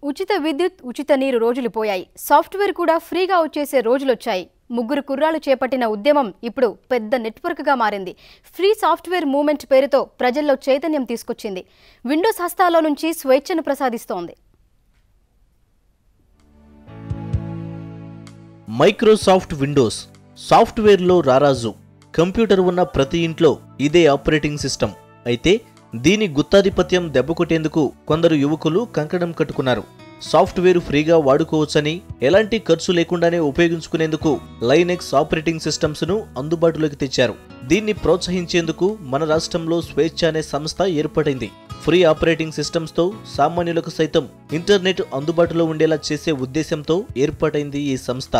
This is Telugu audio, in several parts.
ఉచిత విద్యుత్ ఉచిత నీరు రోజులు పోయాయి సాఫ్ట్వేర్ కూడా ఫ్రీగా వచ్చేసే రోజులొచ్చాయి ముగ్గురు కుర్రాలు చేపట్టిన ఉద్యమం ఇప్పుడు పెద్ద నెట్వర్క్గా మారింది ఫ్రీ సాఫ్ట్వేర్ మూవ్మెంట్ పేరుతో ప్రజల్లో చైతన్యం తీసుకొచ్చింది విండోస్ హస్తాలో నుంచి స్వేచ్ఛను ప్రసాదిస్తోంది మైక్రోసాఫ్ట్ విండోస్ సాఫ్ట్వేర్లో రారాజు కంప్యూటర్ ఉన్న ప్రతి ఇంట్లో ఇదే ఆపరేటింగ్ సిస్టమ్ అయితే దీని గుత్తాధిపత్యం దెబ్బకొట్టేందుకు కొందరు యువకులు కంకణం కట్టుకున్నారు సాఫ్ట్వేర్ ఫ్రీగా వాడుకోవచ్చని ఎలాంటి ఖర్చు లేకుండానే ఉపయోగించుకునేందుకు లైనెక్స్ ఆపరేటింగ్ సిస్టమ్స్ ను అందుబాటులోకి తెచ్చారు దీన్ని ప్రోత్సహించేందుకు మన రాష్ట్రంలో స్వేచ్ఛ అనే సంస్థ ఏర్పడింది ఫ్రీ ఆపరేటింగ్ సిస్టమ్స్ తో సామాన్యులకు సైతం ఇంటర్నెట్ అందుబాటులో ఉండేలా చేసే ఉద్దేశంతో ఏర్పాటైంది ఈ సంస్థ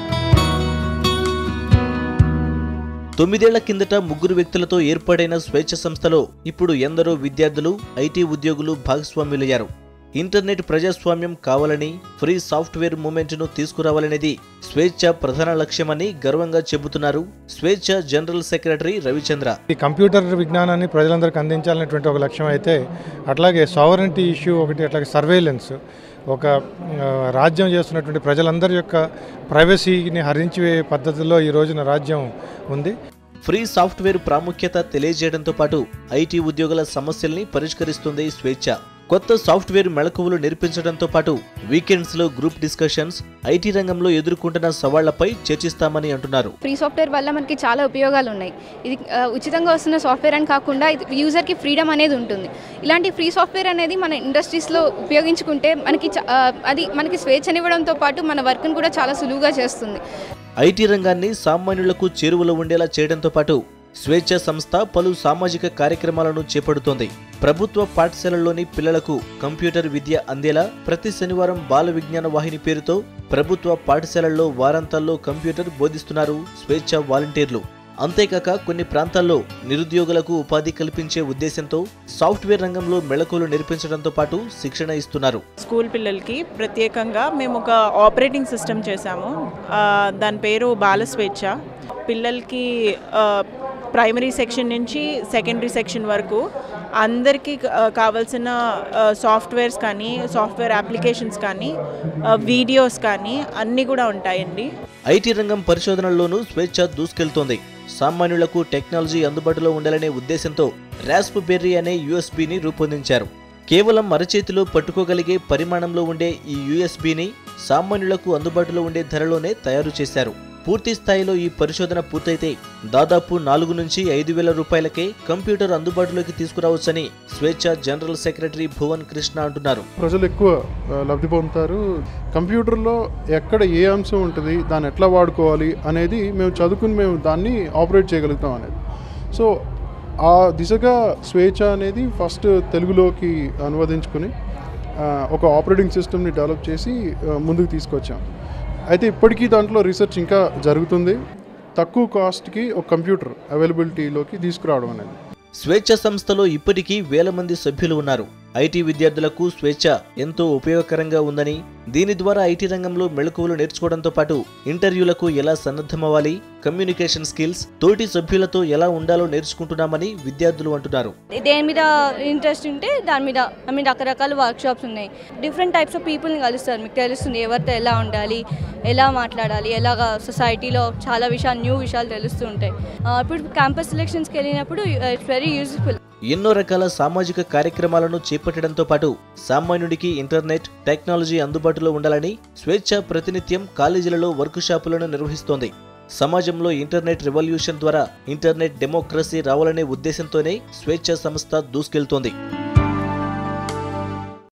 తొమ్మిదేళ్ల కిందట ముగ్గురు వ్యక్తులతో ఏర్పాటైన స్వేచ్ఛ సంస్థలో ఇప్పుడు ఎందరో విద్యార్థులు ఐటీ ఉద్యోగులు భాగస్వామ్యులయ్యారు ఇంటర్నెట్ ప్రజాస్వామ్యం కావాలని ఫ్రీ సాఫ్ట్వేర్ మూమెంట్ను తీసుకురావాలనేది స్వేచ్ఛ ప్రధాన లక్ష్యమని గర్వంగా చెబుతున్నారు స్వేచ్ఛ జనరల్ సెక్రటరీ రవిచంద్ర ఈ కంప్యూటర్ విజ్ఞానాన్ని ప్రజలందరికీ అందించాలనేటువంటి ఒక లక్ష్యం అయితే అట్లాగే సావరెంటీ ఇష్యూ ఒకటి అట్లాగే సర్వేలెన్స్ ఒక ఆ, రాజ్యం చేస్తున్నటువంటి ప్రజలందరి యొక్క ప్రైవసీని హరించే పద్ధతిలో ఈ రోజున రాజ్యం ఉంది ఫ్రీ సాఫ్ట్వేర్ ప్రాముఖ్యత తెలియజేయడంతో పాటు ఐటీ ఉద్యోగుల సమస్యల్ని పరిష్కరిస్తుంది స్వేచ్ఛ కొత్త సాఫ్ట్వేర్ మెళకువలు నేర్పించడంతో పాటు వీకెండ్స్ లో గ్రూప్ డిస్కషన్స్ ఐటీ రంగంలో ఎదుర్కొంటున్న సవాళ్లపై చర్చిస్తామని అంటున్నారు ఫ్రీ సాఫ్ట్వేర్ వల్ల మనకి చాలా ఉపయోగాలు ఉన్నాయి ఇది ఆ, ఉచితంగా వస్తున్న సాఫ్ట్వేర్ అని కాకుండా ఇది యూజర్కి ఫ్రీడమ్ అనేది ఉంటుంది ఇలాంటి ఫ్రీ సాఫ్ట్వేర్ అనేది మన ఇండస్ట్రీస్లో ఉపయోగించుకుంటే మనకి చా- ఆ, అది మనకి స్వేచ్ఛనివ్వడంతో పాటు మన వర్క్ని కూడా చాలా సులువుగా చేస్తుంది ఐటీ రంగాన్ని సామాన్యులకు చేరువలో ఉండేలా చేయడంతో పాటు స్వేచ్ఛ సంస్థ పలు సామాజిక కార్యక్రమాలను చేపడుతోంది ప్రభుత్వ పాఠశాలల్లోని పిల్లలకు కంప్యూటర్ విద్య అందేలా ప్రతి శనివారం బాల విజ్ఞాన వాహిని పేరుతో ప్రభుత్వ పాఠశాలల్లో వారాంతాల్లో కంప్యూటర్ బోధిస్తున్నారు స్వేచ్ఛ వాలంటీర్లు అంతేకాక కొన్ని ప్రాంతాల్లో నిరుద్యోగులకు ఉపాధి కల్పించే ఉద్దేశంతో సాఫ్ట్వేర్ రంగంలో మెళకువలు నేర్పించడంతో పాటు శిక్షణ ఇస్తున్నారు స్కూల్ పిల్లలకి ప్రత్యేకంగా మేము ఒక ఆపరేటింగ్ సిస్టమ్ చేశాము ఆ, దాని పేరు బాల స్వేచ్ఛ పిల్లలకి ఆ, ప్రైమరీ సెక్షన్ నుంచి సెకండరీ సెక్షన్ వరకు అందరికీ ఆ, కావాల్సిన ఆ, సాఫ్ట్వేర్స్ కానీ సాఫ్ట్వేర్ అప్లికేషన్స్ కానీ ఆ, వీడియోస్ కానీ అన్నీ కూడా ఉంటాయండి ఐటీ రంగం పరిశోధనల్లోనూ స్వేచ్ఛ దూసుకెళ్తోంది సామాన్యులకు టెక్నాలజీ అందుబాటులో ఉండాలనే ఉద్దేశంతో రాస్ప్ బెర్రీ అనే యూఎస్బీని రూపొందించారు కేవలం అరచేతిలో పట్టుకోగలిగే పరిమాణంలో ఉండే ఈ యూఎస్బీని సామాన్యులకు అందుబాటులో ఉండే ధరలోనే తయారు చేశారు పూర్తి స్థాయిలో ఈ పరిశోధన పూర్తయితే దాదాపు నాలుగు నుంచి ఐదు వేల రూపాయలకే కంప్యూటర్ అందుబాటులోకి తీసుకురావచ్చని స్వేచ్ఛ జనరల్ సెక్రటరీ భువన్ కృష్ణ అంటున్నారు ప్రజలు ఎక్కువ ఆ, లబ్ధి పొందుతారు కంప్యూటర్లో ఎక్కడ ఏ అంశం ఉంటుంది దాన్ని ఎట్లా వాడుకోవాలి అనేది మేము చదువుకుని మేము దాన్ని ఆపరేట్ చేయగలుగుతాం అనేది సో ఆ దిశగా స్వేచ్ఛ అనేది ఫస్ట్ తెలుగులోకి అనువదించుకుని ఆ, ఒక ఆపరేటింగ్ సిస్టమ్ని డెవలప్ చేసి ఆ, ముందుకు తీసుకొచ్చాం అయితే ఇప్పటికీ దాంట్లో రీసెర్చ్ ఇంకా జరుగుతుంది తక్కువ కాస్ట్కి ఒక కంప్యూటర్ అవైలబిలిటీలోకి తీసుకురావడం అనేది స్వేచ్ఛ సంస్థలో ఇప్పటికీ వేల మంది సభ్యులు ఉన్నారు ఐటీ విద్యార్థులకు స్వేచ్ఛ ఎంతో ఉపయోగకరంగా ఉందని దీని ద్వారా ఐటీ రంగంలో మెళకువలు నేర్చుకోవడంతో పాటు ఇంటర్వ్యూలకు ఎలా సన్నద్ధమవ్వాలి కమ్యూనికేషన్ స్కిల్స్ తోటి సభ్యులతో ఎలా ఉండాలో నేర్చుకుంటున్నామని విద్యార్థులు అంటున్నారు దేని మీద ఇంట్రెస్ట్ ఉంటే దాని మీద ఐ మీన్ రకరకాల వర్క్ షాప్స్ ఉన్నాయి డిఫరెంట్ టైప్స్ ఆఫ్ పీపుల్ని కలుస్తారు మీకు తెలుస్తుంది ఎవరితో ఎలా ఉండాలి ఎలా మాట్లాడాలి ఎలాగ సొసైటీలో చాలా విషయాలు న్యూ విషయాలు తెలుస్తూ ఉంటాయి ఆ, ఇప్పుడు క్యాంపస్ సెలెక్షన్స్కి వెళ్ళినప్పుడు ఇట్స్ వెరీ యూజ్ఫుల్ ఎన్నో రకాల సామాజిక కార్యక్రమాలను చేపట్టడంతో పాటు సామాన్యుడికి ఇంటర్నెట్ టెక్నాలజీ అందుబాటులో ఉండాలని స్వేచ్ఛ ప్రతినిత్యం కాలేజీలలో వర్క్ షాపులను నిర్వహిస్తోంది సమాజంలో ఇంటర్నెట్ రెవల్యూషన్ ద్వారా ఇంటర్నెట్ డెమోక్రసీ రావాలనే ఉద్దేశంతోనే స్వేచ్ఛ సంస్థ దూసుకెళ్తోంది